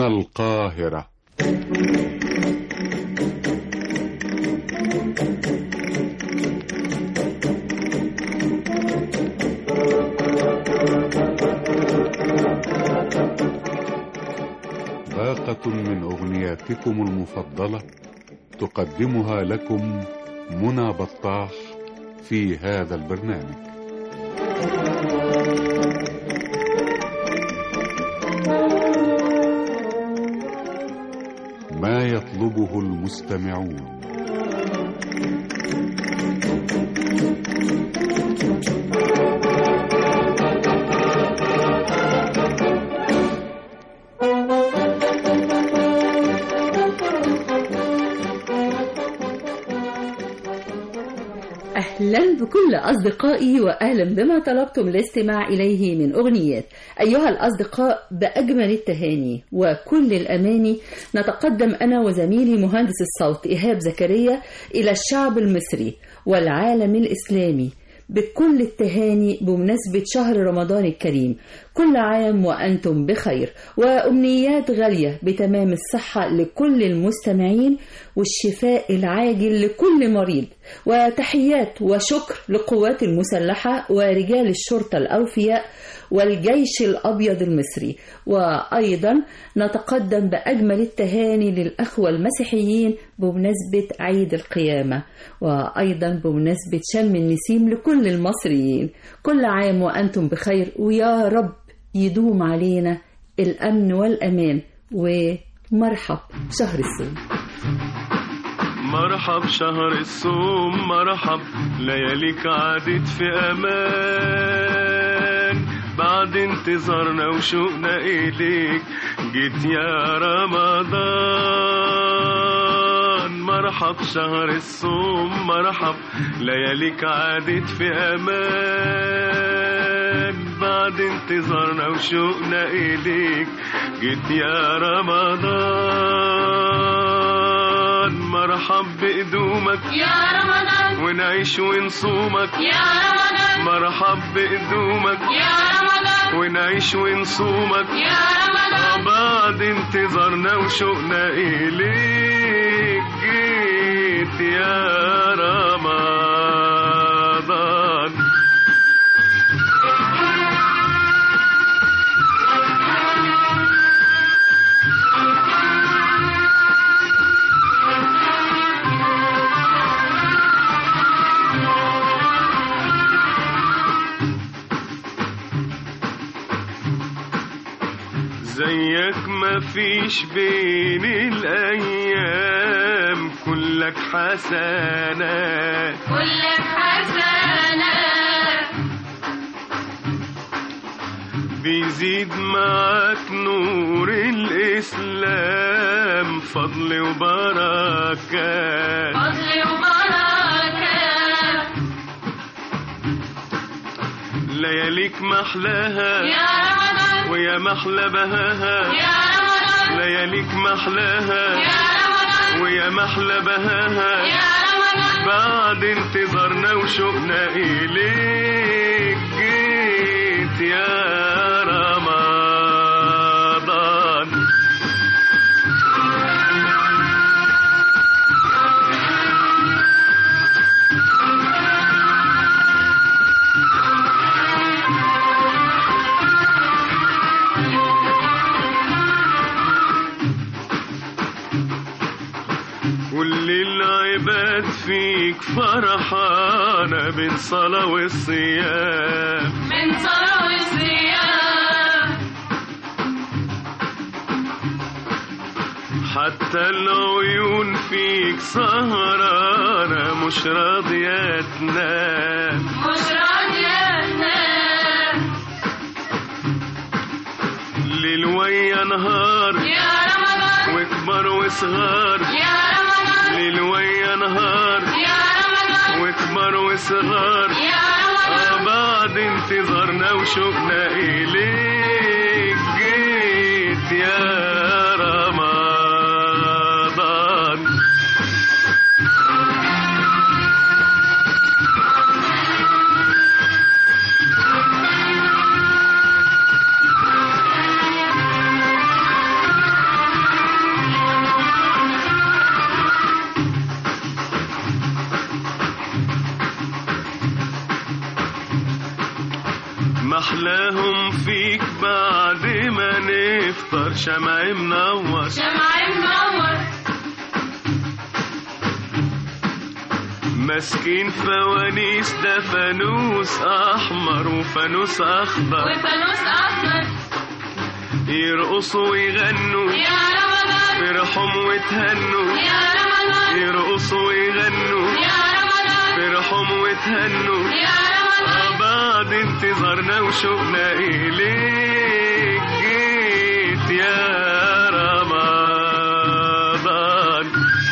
القاهرة باقة من أغنياتكم المفضلة تقدمها لكم منى بطاح في هذا البرنامج ما يطلبه المستمعون أهلا بكل أصدقائي وأهلا بما طلبتم الاستماع إليه من أغنيات أيها الأصدقاء بأجمل التهاني وكل الأماني نتقدم أنا وزميلي مهندس الصوت إيهاب زكريا إلى الشعب المصري والعالم الإسلامي بكل التهاني بمناسبة شهر رمضان الكريم كل عام وأنتم بخير وأمنيات غالية بتمام الصحة لكل المستمعين والشفاء العاجل لكل مريض وتحيات وشكر للقوات المسلحة ورجال الشرطة الأوفياء والجيش الأبيض المصري وأيضا نتقدم بأجمل التهاني للأخوة المسيحيين بمناسبة عيد القيامة وأيضا بمناسبة شم النسيم لكل المصريين كل عام وأنتم بخير ويا رب يدوم علينا الأمن والأمان ومرحب شهر الصوم مرحب شهر الصوم مرحب لياليك عادت في امان بعد انتظارنا وشوقنا اليك جيت يا رمضان مرحب شهر الصوم مرحب لياليك عادت في امان بعد انتظارنا وشوقنا اليك جيت يا رمضان مرحب بقدومك يا رمضان ونعيش ونصومك يا رمضان مرحب بقدومك يا رمضان ونعيش ونصومك يا رمضان بعد انتظارنا وشوقنا إليك جيت يا رمضان زيك مفيش بين الأيام كلك حسنات كلك حسنة بيزيد معاك نور الإسلام فضل وبركات فضل وبركة لياليك محلاها يا رمضان ويا محلى بهاها يا رمضان لياليك محلاها يا رمضان ويا محلى بهاها يا رمضان بعد انتظارنا وشوقنا إليك جيت يا رمضان كل العباد فيك فرحانة بالصلاة والصيام من صلاة والصيام حتى العيون فيك سهرانة مش راضية تنام مش راضية تنام ليل ويا نهار يا رمضان وكبر وصغار يا رمضان ليل ويا نهار يا رمضان وكبر وصغار يا رمضان آه بعد انتظارنا وشوقنا إليك جيت يا رمضان أحلاهم فيك بعد ما نفطر شمع منور شمع منور ماسكين فوانيس ده فانوس أحمر وفانوس أخضر وفانوس أحمر يرقصوا ويغنوا يا رمضان فرحهم وتهنوا يا رمضان يرقصوا ويغنوا يا رمضان فرحهم وتهنوا يا رمضان آه بعد انتظارنا وشوقنا إليك جيت يا رمضان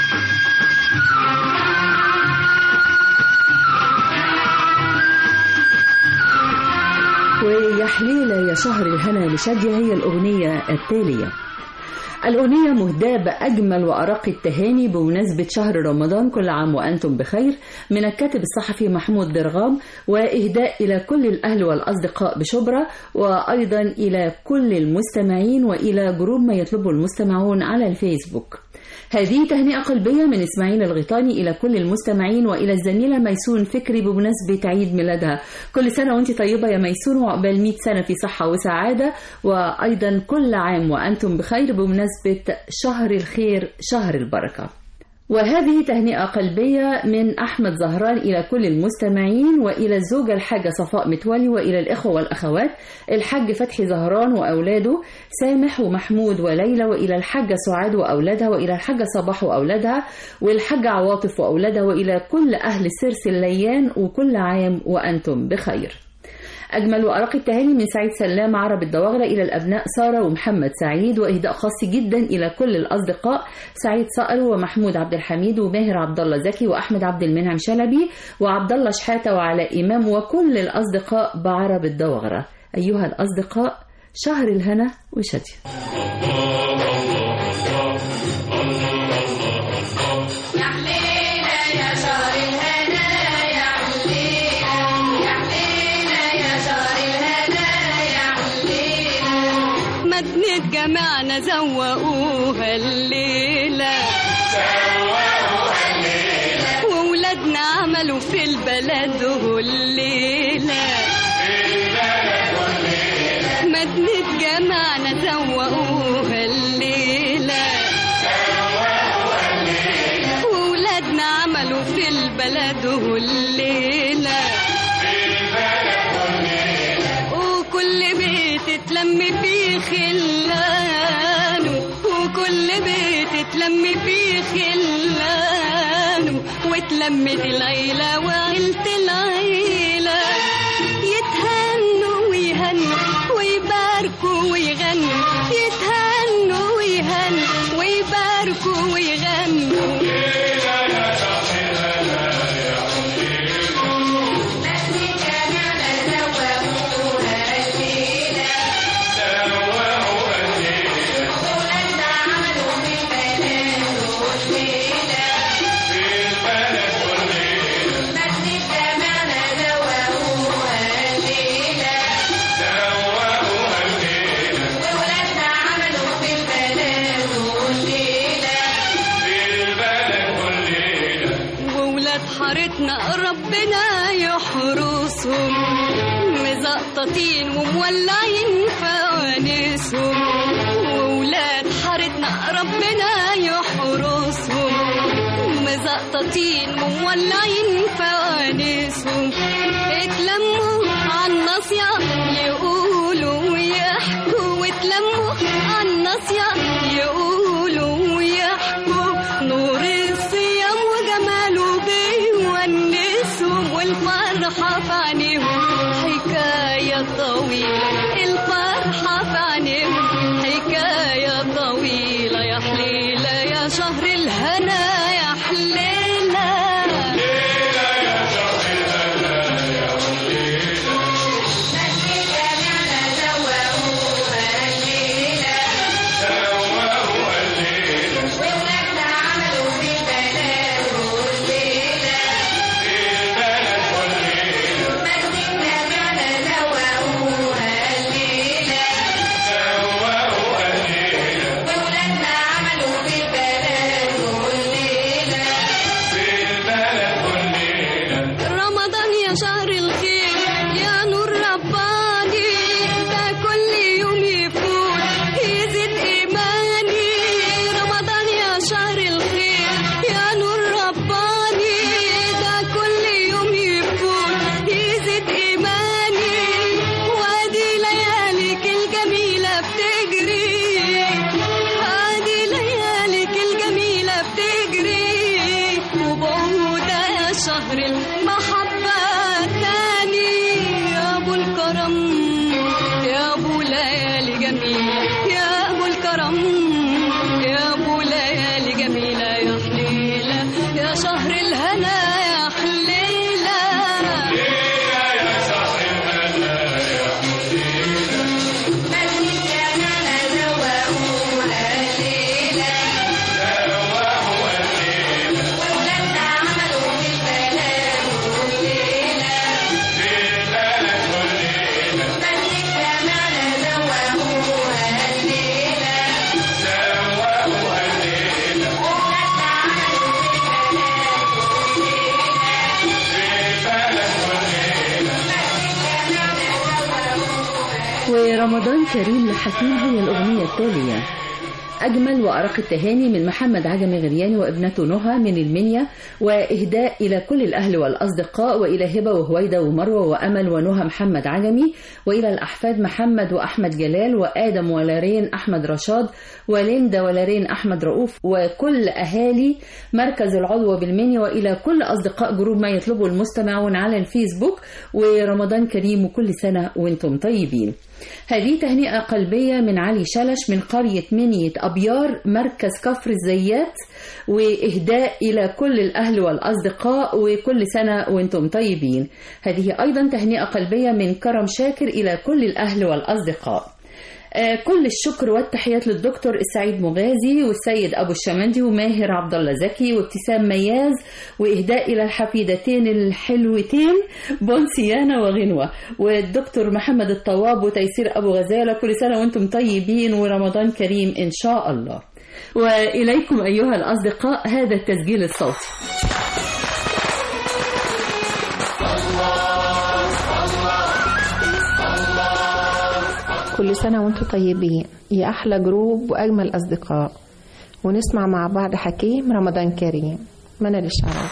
ويا حليلة يا شهر الهنا لشادية هي الأغنية التالية الأغنية مهداة بأجمل وأرق التهاني بمناسبة شهر رمضان كل عام وأنتم بخير من الكاتب الصحفي محمود درغام وإهداء إلى كل الأهل والأصدقاء بشبرا وأيضا إلى كل المستمعين وإلى جروب ما يطلبه المستمعون على الفيسبوك هذه تهنئة قلبية من إسماعيل الغيطاني إلى كل المستمعين وإلى الزميلة ميسون فكري بمناسبة عيد ميلادها كل سنة وأنت طيبة يا ميسون وعقبال 100 سنة في صحة وسعادة وأيضا كل عام وأنتم بخير بمناسبة شهر الخير شهر البركة وهذه تهنئة قلبية من أحمد زهران إلى كل المستمعين وإلى الزوجة الحاجة صفاء متولي وإلى الإخوة والأخوات الحاج فتحي زهران وأولاده سامح ومحمود وليلى وإلى الحاجة سعاد وأولادها وإلى الحاجة صباح وأولادها والحاجة عواطف وأولادها وإلى كل أهل سرس الليان وكل عام وأنتم بخير أجمل وأرق التهاني من سعيد سلام عرب الدواغرة إلى الأبناء سارة ومحمد سعيد وإهداء خاص جدا إلى كل الأصدقاء سعيد صقر ومحمود عبد الحميد وماهر عبد الله زكي وأحمد عبد المنعم شلبي وعبد الله شحاتة وعلاء إمام وكل الأصدقاء بعرب الدواغرة أيها الأصدقاء شهر الهنا وشدي يا حليلة يا شهر الهنا يا حليلة يا حليلة يا شهر الهنا يا حليلة مدنة جمعنا زوقوها الليلة وولادنا عملوا في البلد الليلة مدنة جمعنا زوقوها الليلة وولادنا عملوا في البلد الليلة وكل بيت اتلم فيه خلانه وكل بيت اتلم فيه خلانه واتلمت العيلة وعيلة العيلة يتهنوا ويهنوا ويباركوا ويغنوا يتهنوا ويهنوا ويباركوا ويغنوا وولاد حارتنا ربنا يحرسهم مزقططين ومولعين فوانيسهم وولاد حارتنا ربنا يحرسهم مزقططين ومولعين فوانيسهم اتلموا عالناصية يقولوا ويحكوا واتلموا عالناصية يقولوا ويحكوا نور الصيام وجماله بيونسهم والفرحة في عينيهم حكاية طويلة الفرحة في عينيهم حكاية طويلة يا حليلة يا شهر الهنا يا حليلة يا ابو ليالي جميله يا حليله يا شهر الهنا يا حليله ورمضان كريم لحكيم هي الأغنية التالية أجمل وأرق التهاني من محمد عجمي غرياني وابنته نهى من المنيا وإهداء إلى كل الأهل والأصدقاء وإلى هبة وهويدة ومروة وأمل ونهى محمد عجمي وإلى الأحفاد محمد وأحمد جلال وآدم ولارين أحمد رشاد وليندا ولارين أحمد رؤوف وكل أهالي مركز العضوة بالمنيا وإلى كل أصدقاء جروب ما يطلبه المستمعون على الفيسبوك ورمضان كريم وكل سنة وانتم طيبين هذه تهنئة قلبية من علي شلش من قرية منية أبيار مركز كفر الزيات وإهداء إلى كل الأهل والأصدقاء وكل سنة وانتم طيبين هذه أيضا تهنئة قلبية من كرم شاكر إلى كل الأهل والأصدقاء آه، كل الشكر والتحيات للدكتور السعيد مغازي والسيد ابو الشمندي وماهر عبد الله زكي وابتسام مياز واهداء الى الحفيدتين الحلوتين بونسيانا وغنوه والدكتور محمد الطواب وتيسير ابو غزاله كل سنه وانتم طيبين ورمضان كريم ان شاء الله واليكم ايها الاصدقاء هذا التسجيل الصوتي كل سنة وانتم طيبين يا أحلى جروب وأجمل أصدقاء ونسمع مع بعض حكيم رمضان كريم منى للشرف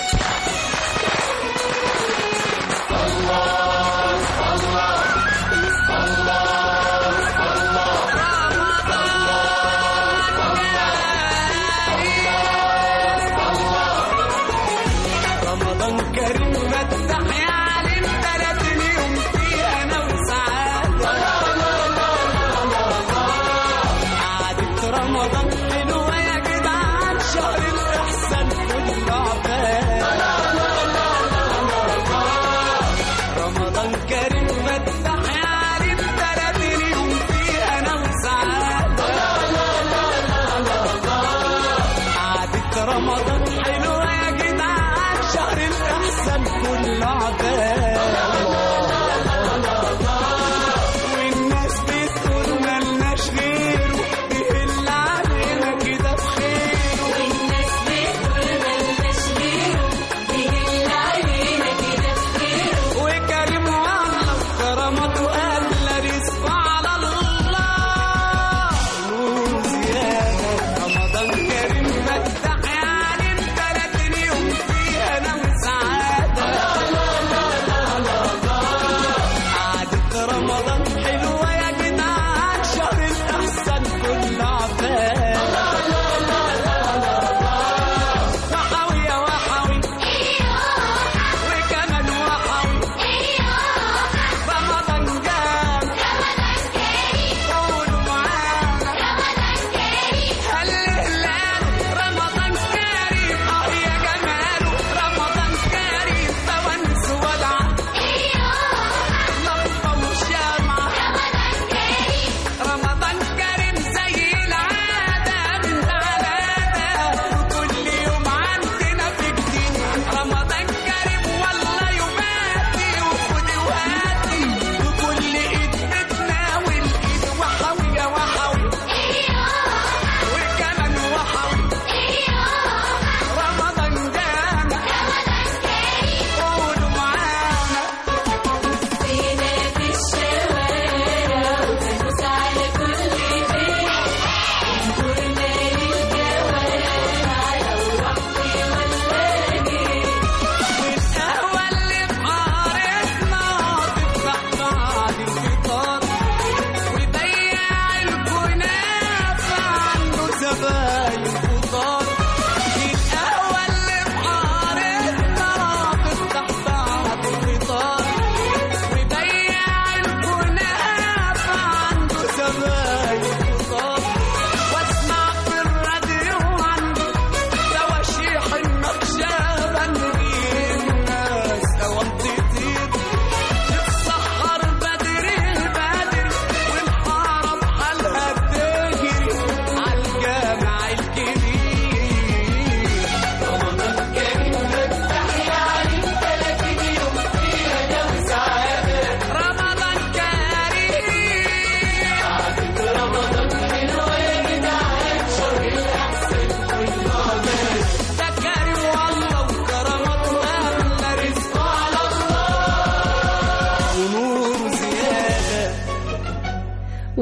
رمضان كريم فتح يا علم تلاتين يوم فيه انا وسعادة قعدة رمضان حلوة يا جدعان شهر الإحسان كله عباد رمضان كريم فتح يا علم تلاتين يوم فيه انا وسعادة قعدة رمضان حلوة يا جدعان شهر الإحسان كله عباد والناس بتقول ملناش غيره بيهل علينا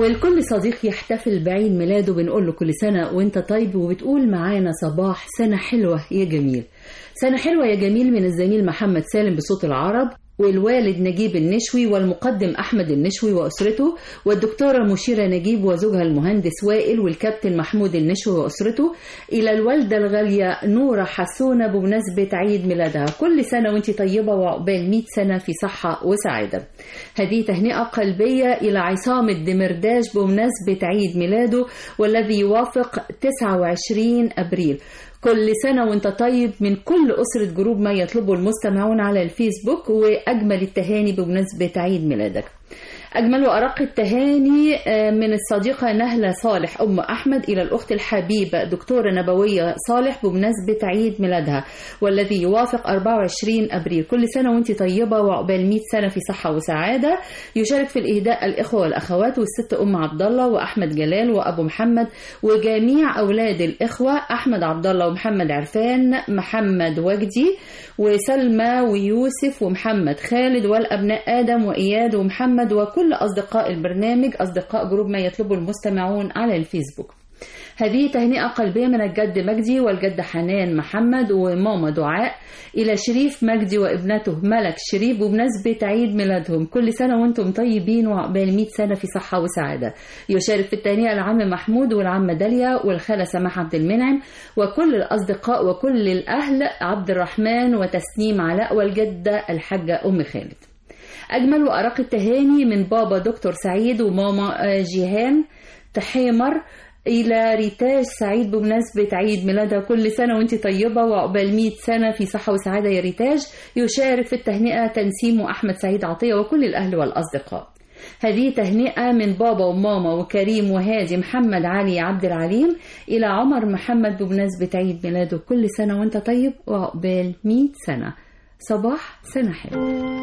والكل صديق يحتفل بعيد ميلاده بنقول له كل سنة وانت طيب وبتقول معانا صباح سنة حلوة يا جميل سنة حلوة يا جميل من الزميل محمد سالم بصوت العرب والوالد نجيب النشوي والمقدم أحمد النشوي وأسرته والدكتورة مشيرة نجيب وزوجها المهندس وائل والكابتن محمود النشوي وأسرته إلى الوالدة الغالية نورة حسونة بمناسبة عيد ميلادها كل سنة وانت طيبة وعقبال 100 سنة في صحة وسعادة هذه تهنئة قلبية إلى عصام الدمرداش بمناسبة عيد ميلاده والذي يوافق 29 أبريل كل سنة وانت طيب من كل أسرة جروب ما يطلبه المستمعون على الفيسبوك وأجمل التهاني بمناسبة عيد ميلادك أجمل وأرق التهاني آه، من الصديقة نهلة صالح أم أحمد إلى الأخت الحبيبة دكتورة نبوية صالح بمناسبة عيد ميلادها والذي يوافق 24 أبريل كل سنة وانت طيبة وعقبال 100 سنة في صحة وسعادة يشارك في الإهداء الإخوة والأخوات والست أم عبد الله وأحمد جلال وأبو محمد وجميع أولاد الإخوة أحمد عبد الله ومحمد عرفان محمد وجدي وسلمى ويوسف ومحمد خالد والأبناء آدم وإياد ومحمد وكل أصدقاء البرنامج أصدقاء جروب ما يطلبه المستمعون على الفيسبوك هذه تهنئة قلبية من الجد مجدي والجد حنان محمد وماما دعاء إلى شريف مجدي وابنته ملك شريف بمناسبة عيد ميلادهم كل سنة وانتم طيبين وعقبال 100 سنة في صحة وسعادة يشارك في التهنئة العم محمود والعمة داليا والخالة سماح عبد المنعم وكل الأصدقاء وكل الأهل عبد الرحمن وتسنيم علاء والجدة الحاجة أم خالد أجمل وأرق التهاني من بابا دكتور سعيد وماما آه، جيهان تحيمر إلى ريتاج سعيد بمناسبة عيد ميلادها كل سنة وانت طيبة وعقبال 100 سنة في صحة وسعادة يا ريتاج يشارك في التهنئة تنسيم وأحمد سعيد عطية وكل الأهل والأصدقاء هذه تهنئة من بابا وماما وكريم وهادي محمد علي عبد العليم إلى عمر محمد بمناسبة عيد ميلاده كل سنة وانت طيب وعقبال 100 سنة صباح سنة حلوة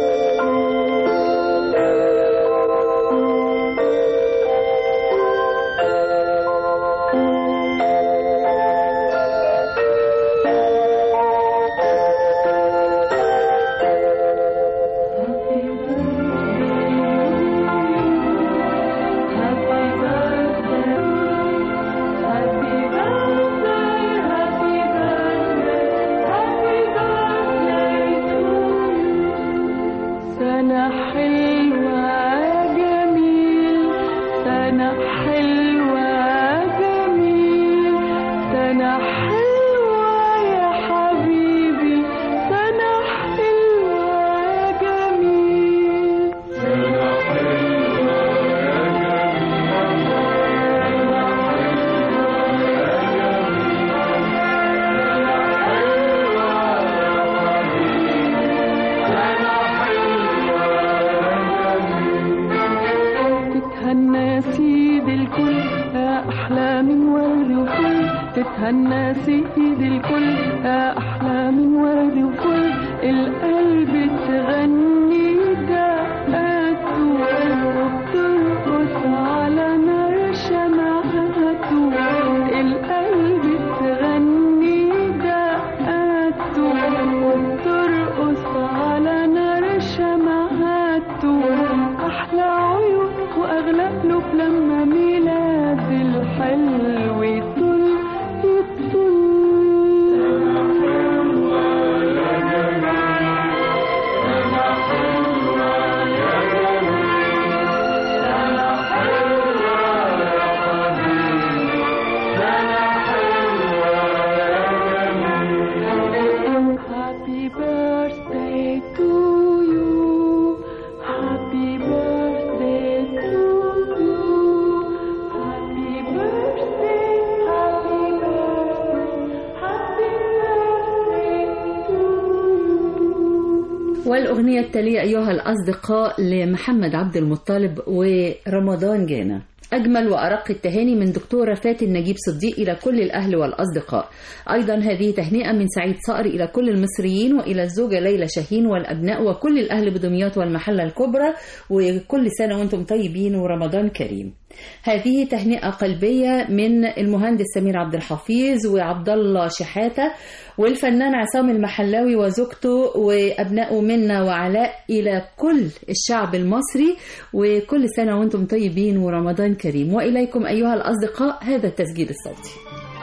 سنة حلوة جميل سنة حلوة جميل سنة حلوة يا حبيبي سنة حلوة جميل تتهنى سيد الكل يا أحلى من ورد وفل تتهنى سيد الكل يا أحلى من ورد وفل القلب تغني دقاته وبترقص على نار شمعته القلب تغني دقاته وبترقص على نار شمعته أحلى عيون وأغلى قلوب لما ميلاد الحلو يطل يطل Happy birthday to you. Happy birthday to you. Happy birthday, happy birthday, happy birthday to you. والأغنية التالية أيها الأصدقاء لمحمد عبد المطلب ورمضان جانا أجمل وأرق التهاني من دكتورة فاتن نجيب صديق إلى كل الأهل والأصدقاء أيضا هذه تهنئة من سعيد صقر إلى كل المصريين وإلى الزوجة ليلى شاهين والأبناء وكل الأهل بدمياط والمحلة الكبرى وكل سنة وأنتم طيبين ورمضان كريم هذه تهنئة قلبية من المهندس سمير عبد الحفيظ وعبد الله شحاتة والفنان عصام المحلاوي وزوجته وأبنائه منا وعلاء إلى كل الشعب المصري وكل سنة وأنتم طيبين ورمضان كريم وإليكم أيها الأصدقاء هذا التسجيل الصوتي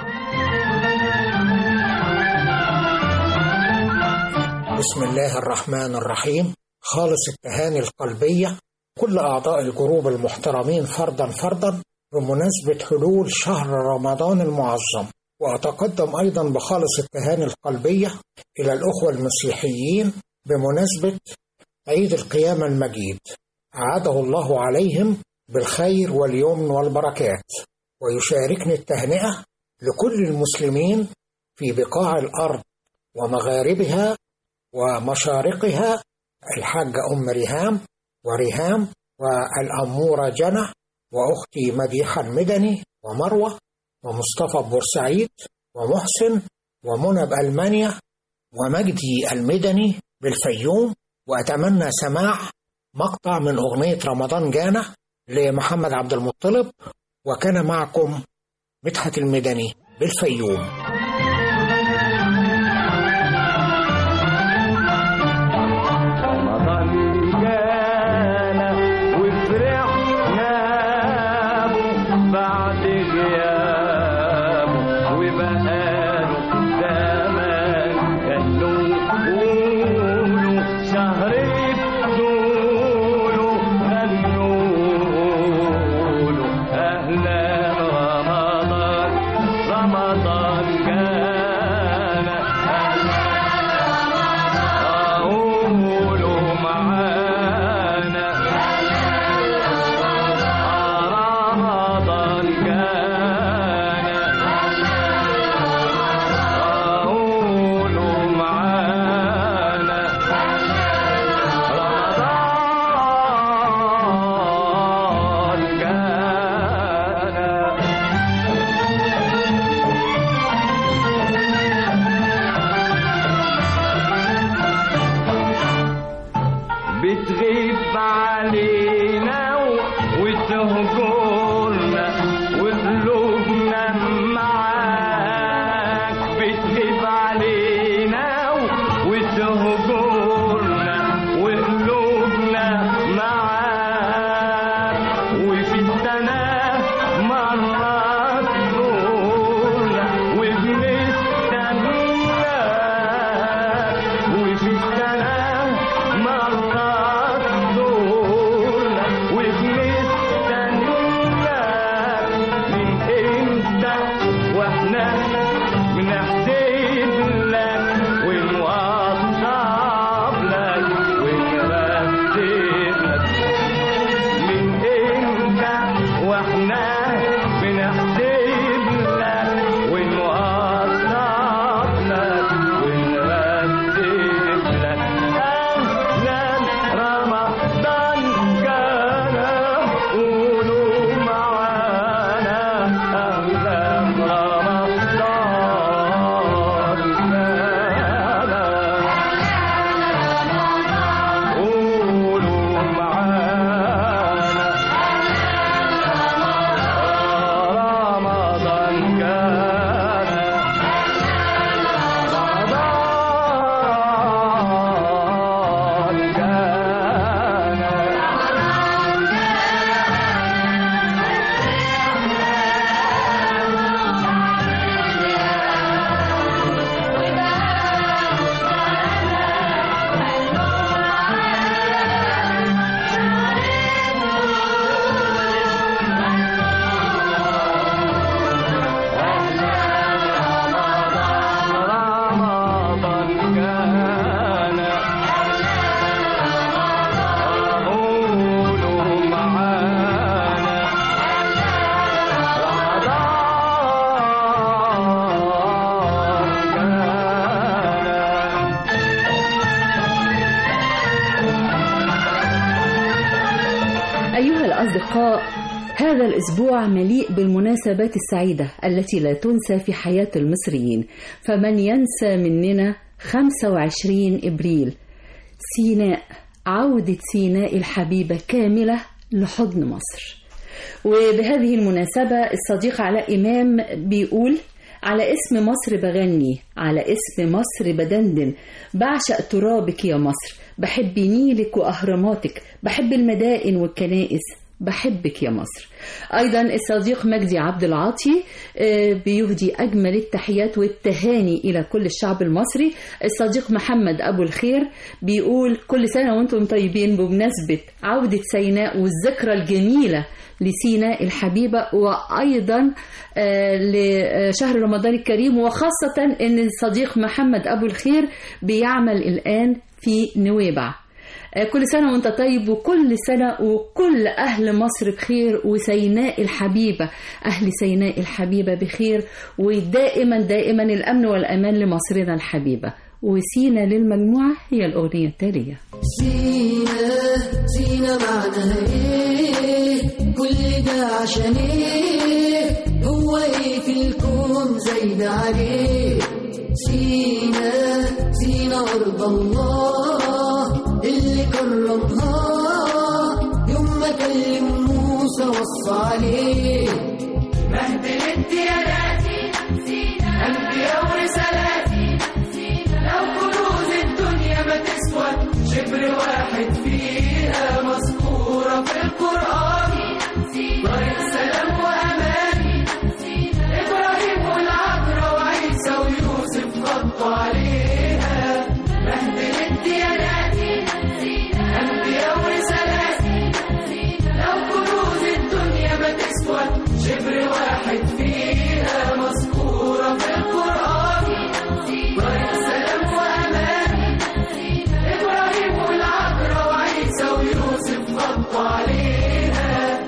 بسم الله الرحمن الرحيم خالص التهاني القلبية كل أعضاء الجروب المحترمين فردا فردا بمناسبة حلول شهر رمضان المعظم وأتقدم أيضا بخالص التهاني القلبية إلى الأخوة المسيحيين بمناسبة عيد القيامة المجيد أعاده الله عليهم بالخير واليمن والبركات ويشاركني التهنئة لكل المسلمين في بقاع الأرض ومغاربها ومشارقها الحاجة أم ريهام وريهام والأمورة جنى وأختي مديحة المدني ومروة ومصطفى بورسعيد ومحسن ومنى بألمانيا ومجدي المدني بالفيوم وأتمنى سماع مقطع من أغنية رمضان جانا لمحمد عبد المطلب وكان معكم مدحت المدني بالفيوم رمضان جانا وفرحنا به بعد غيابه وبقاله زمان كانوا قولوا شهر بدوله غنوا أهلا رمضان رمضان جانا قولوا معانا رمضان جانا قولوا معانا رمضان جانا بتغيب علينا و- وتهجرنا وقلوبنا معاك بتغيب علينا و- وتهجرنا وقلوبنا معاك وفي السنة مرات تزورنا وبنستناك وفي السنة مرات تزورنا وبنستناك من امتى واحنا بنحسب لك ونوصف لك ونرتب لك من امتى واحنا بنحسب لك ونوصف لك ونرتب لك اهلا رمضان جانا قولوا معانا اهلا رمضان جانا قولوا معانا رمضان جانا رمضان جانا رمضان جانا قولوا معانا رمضان جانا أيها الأصدقاء هذا الأسبوع مليء بالمناسبات السعيدة التي لا تنسى في حياة المصريين فمن ينسى مننا 25 إبريل سيناء عودة سيناء الحبيبة كاملة لحضن مصر وبهذه المناسبة الصديق علاء إمام بيقول على اسم مصر بغني على اسم مصر بدندن بعشق ترابك يا مصر بحب نيلك وأهراماتك بحب المدائن والكنائس بحبك يا مصر أيضا الصديق مجدي عبد العاطي آه، بيهدي أجمل التحيات والتهاني إلى كل الشعب المصري الصديق محمد أبو الخير بيقول كل سنة وأنتم طيبين بمناسبة عودة سيناء والذكرى الجميلة لسيناء الحبيبة وأيضا آه، لشهر رمضان الكريم وخاصة أن الصديق محمد أبو الخير بيعمل الآن في نويبع آه، كل سنة وانت طيب وكل سنة وكل أهل مصر بخير وسيناء الحبيبة أهل سيناء الحبيبة بخير ودائما دائما الأمن والأمان لمصرنا الحبيبة وسينا للمجموعة هي الأغنية التالية سينا سينا معناها ايه كل ده عشان ايه هو ايه في الكون زايد عليه سينا سينا ارض الله اللي كرمها يوم ما كلم موسى وصى عليه مهد الديانات أنبياء ورسالات لو كنوز الدنيا ما تسوى شبر واحد فيها مذكورة في القرآن طريق سلام وأمان إبراهيم والعذراء وعيسى ويوسف خطوا عليها مهد الديانات أنبياء ورسالات لو كنوز الدنيا ما تسوى شبر واحد فيها مذكورة في القرآن طريق سلام وأمان إبراهيم والعذراء وعيسى ويوسف خطوا عليها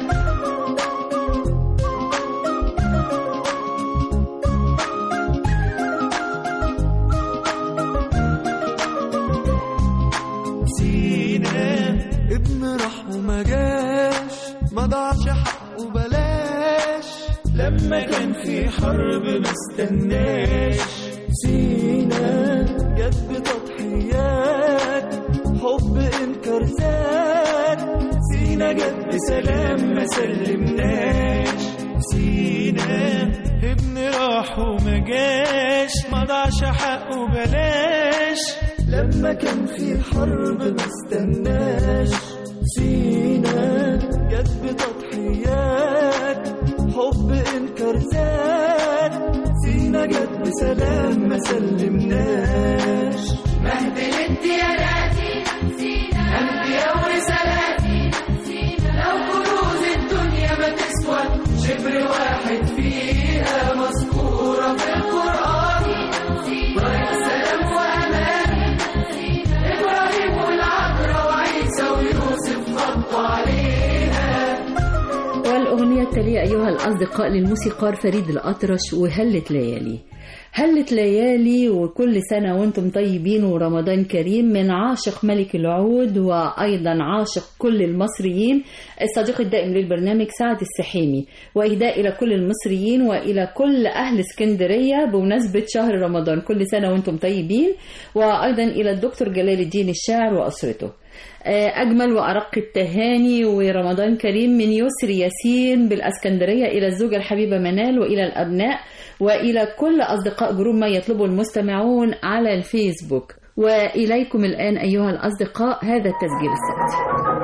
سينا ابن راح وما جاش ما ضاعش حقه بلاش لما كان في حرب ما استناش سينا جت بتضحيات حب انكر زاد سينا جت بسلام ما سلمناش سينا ابن راح وما جاش ما ضاعش حقه بلاش لما كان في حرب ما استناش سينا جت بتضحيات حب انكر زاد سينا جت بسلام ما سلمناش مهد الديانات أنبياء ورسالات لو كنوز الدنيا ما تسوى شبر واحد فيها مذكورة في القرآن طريق سلام وأمان إبراهيم والعذراء وعيسى ويوسف خطوا عليها والأغنية التالية أيها الأصدقاء للموسيقار فريد الأطرش وهلت ليالي هلت ليالي وكل سنة وانتم طيبين ورمضان كريم من عاشق ملك العود وأيضا عاشق كل المصريين الصديق الدائم للبرنامج سعد السحيمي وإهداء إلى كل المصريين وإلى كل أهل اسكندرية بمناسبة شهر رمضان كل سنة وانتم طيبين وأيضا إلى الدكتور جلال الدين الشاعر وأسرته أجمل وأرق التهاني ورمضان كريم من يسري ياسين بالأسكندرية إلى الزوجة الحبيبة منال وإلى الأبناء وإلى كل أصدقاء جروب ما يطلبه المستمعون على الفيسبوك وإليكم الآن أيها الأصدقاء هذا التسجيل الصوتي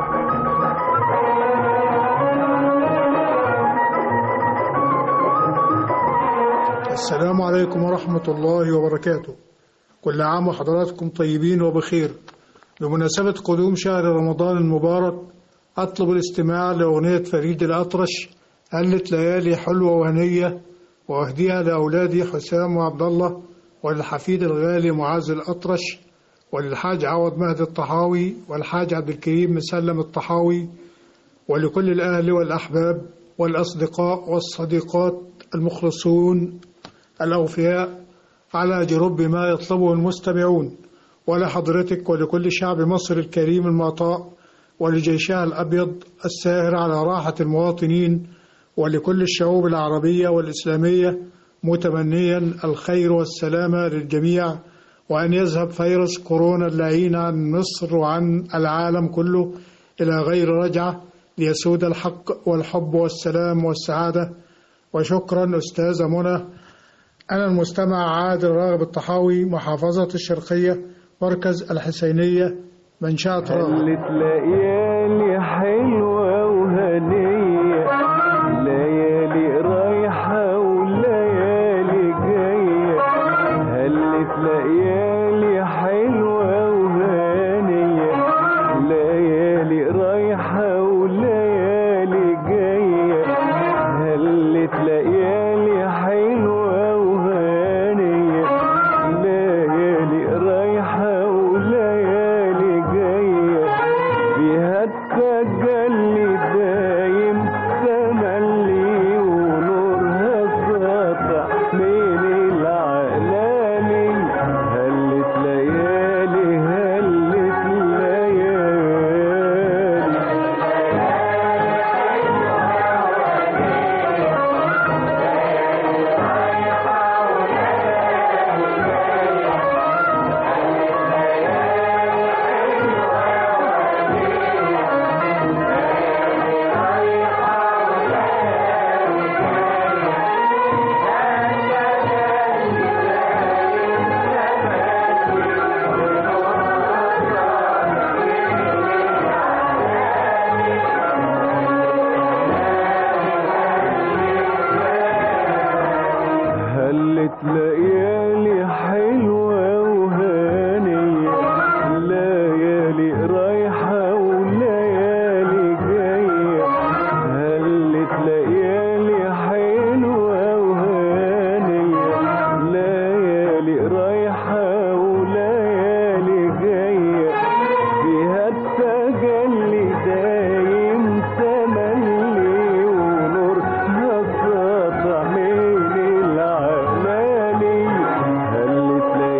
السلام عليكم ورحمة الله وبركاته كل عام وحضراتكم طيبين وبخير بمناسبة قدوم شهر رمضان المبارك أطلب الاستماع لأغنية فريد الأطرش هلت ليالي حلوة وهنية وأهديها لأولادي حسام وعبد الله وللحفيد الغالي معاذ الأطرش وللحاج عوض مهدي الطحاوي والحاج عبد الكريم مسلم الطحاوي ولكل الأهل والأحباب والأصدقاء والصديقات المخلصون الأوفياء على جرب ما يطلبه المستمعون ولحضرتك ولكل شعب مصر الكريم المعطاء ولجيشها الأبيض الساهر على راحة المواطنين ولكل الشعوب العربية والإسلامية متمنيا الخير والسلامة للجميع وأن يذهب فيروس كورونا اللعين عن مصر وعن العالم كله إلى غير رجعة ليسود الحق والحب والسلام والسعادة وشكرا أستاذة منى أنا المستمع عادل راغب الطحاوي محافظة الشرقية مركز الحسينية منشأة راغب قلت ليالي حلوة وهنية ليالي رايحة وليالي جاية هلت ليالي حلوة وهنية ليالي رايحة وليالي جاية هلت ليالي حلوة وهنية ليالي رايحة وليالي جاية فيها التجلي دايم تملي ونورها ساطع من العلالي هلت ليالي هلت ليالي هلت ليالي حلوة وهانية ليالي رايحة وليالي جاية هلت ليالي حلوة وهانية ليالي رايحة وليالي جاية فيها التجلي دايم تملي ونور ساطع من العلالي هلت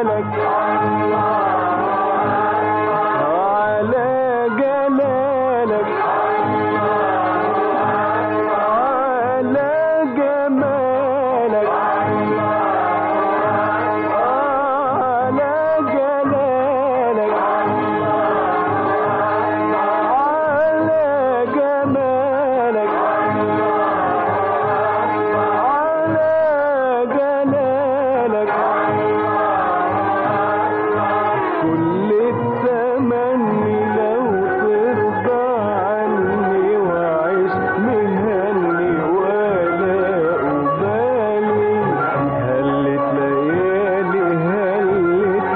جمالك على جلالك على جمالك على جلالك على جمالك على جلالك كل التمني لو ترضى عني وعيش مهني ولا أبالي هلت ليالي هلت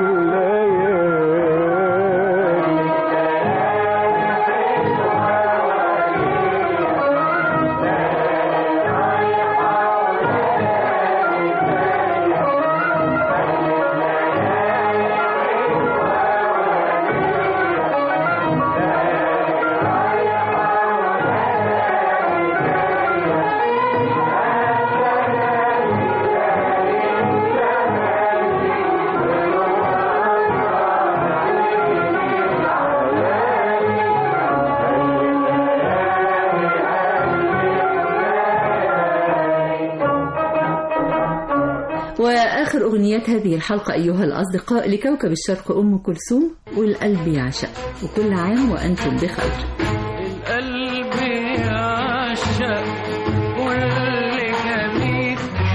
وآخر أغنيات هذه الحلقة أيها الأصدقاء لكوكب الشرق أم كلثوم والقلب يعشق وكل عام وأنتم بخير القلب يعشق كل جميل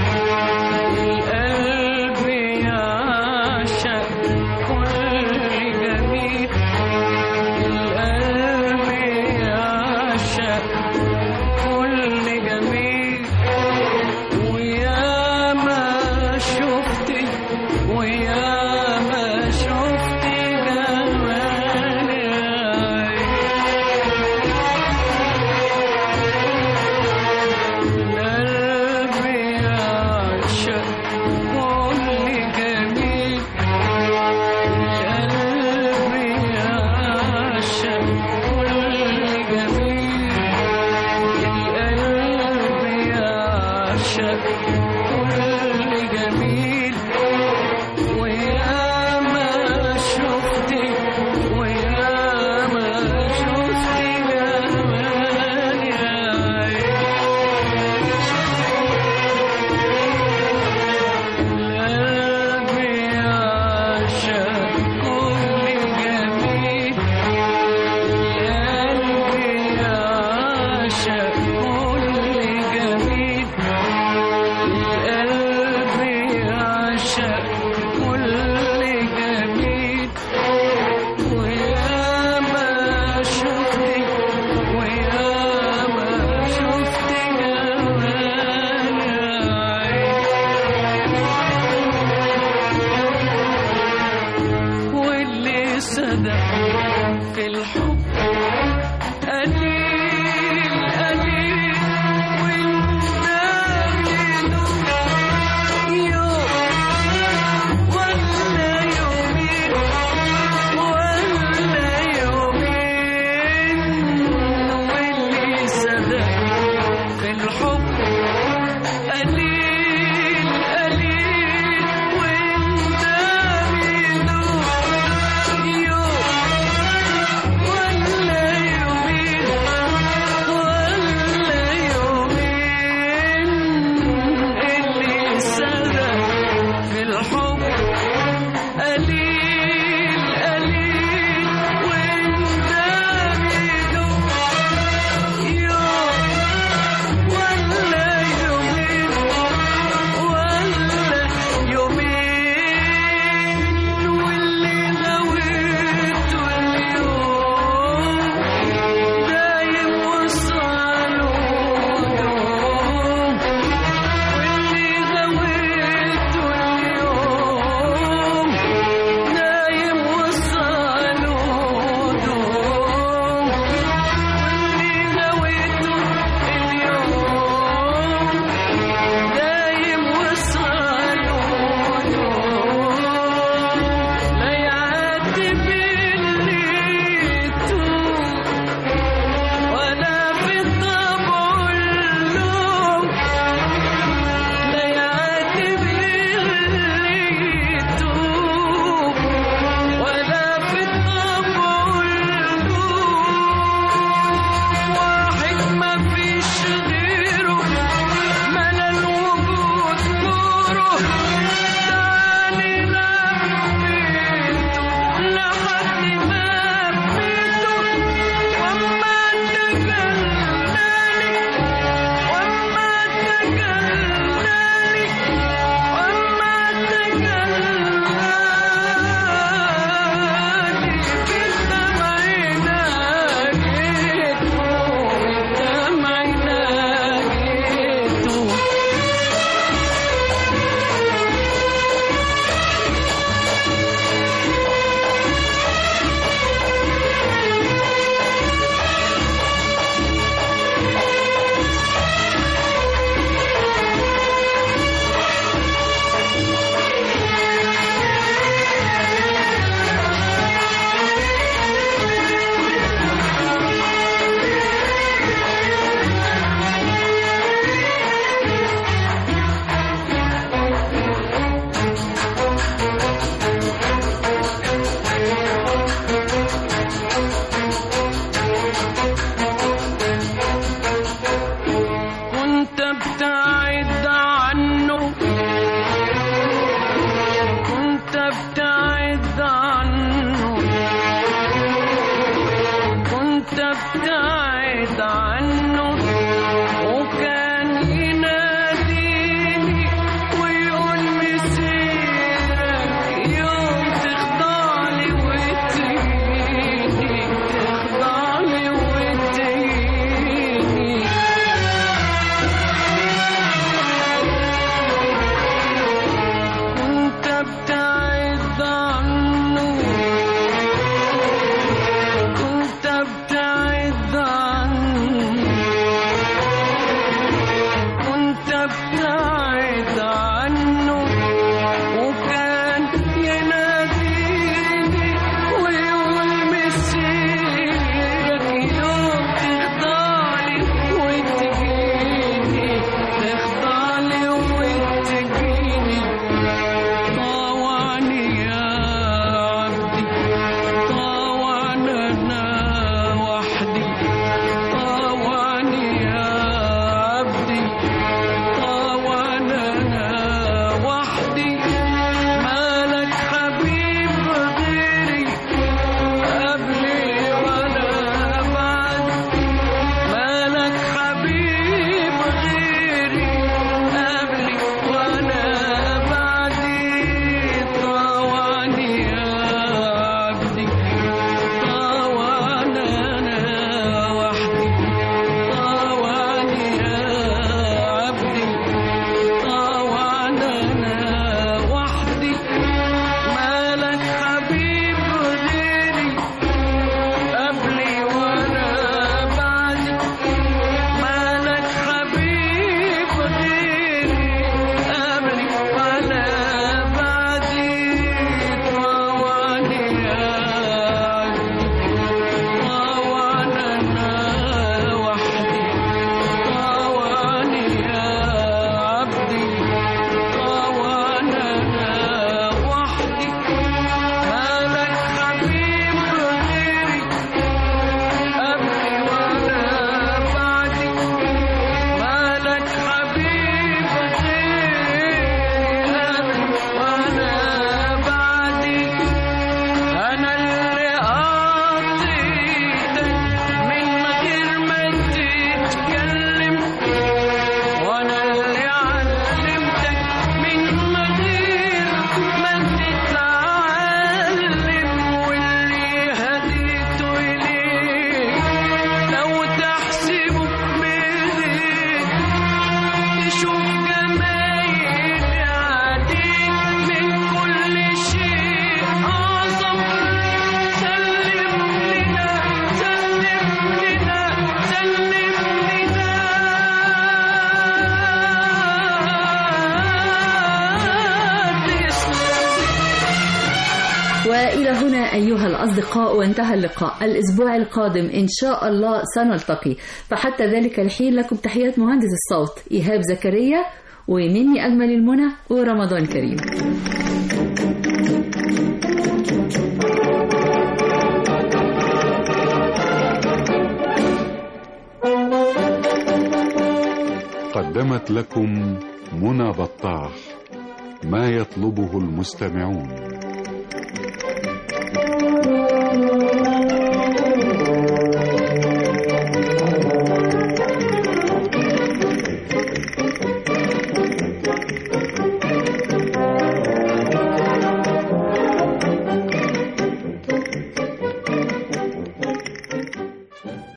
القلب يعشق كل جميل القلب يعشق كل جميل ويا ما شفت ويا ما شفت جمال قلبي يعشق كل جميل قلبي يعشق كل جميل القلب يعشق كل جميل ويا ما شفت ويا ما شفت جمال يا قلبي يعشق كل جميل قلبي يعشق كل جميل قلبي يعشق كل جميل ويا ما شفت ويا ما شفت جمال واللي صدق في الحب قليل قليل والنبي يوم ولا يومين ولا يومين واللي صدق في الحب قليل قليل والنبي يوم وإلى هنا أيها الأصدقاء وانتهى اللقاء الأسبوع القادم إن شاء الله سنلتقي فحتى ذلك الحين لكم تحيات مهندس الصوت إيهاب زكريا ومني أجمل المنى ورمضان كريم قدمت لكم منى بطاح ما يطلبه المستمعون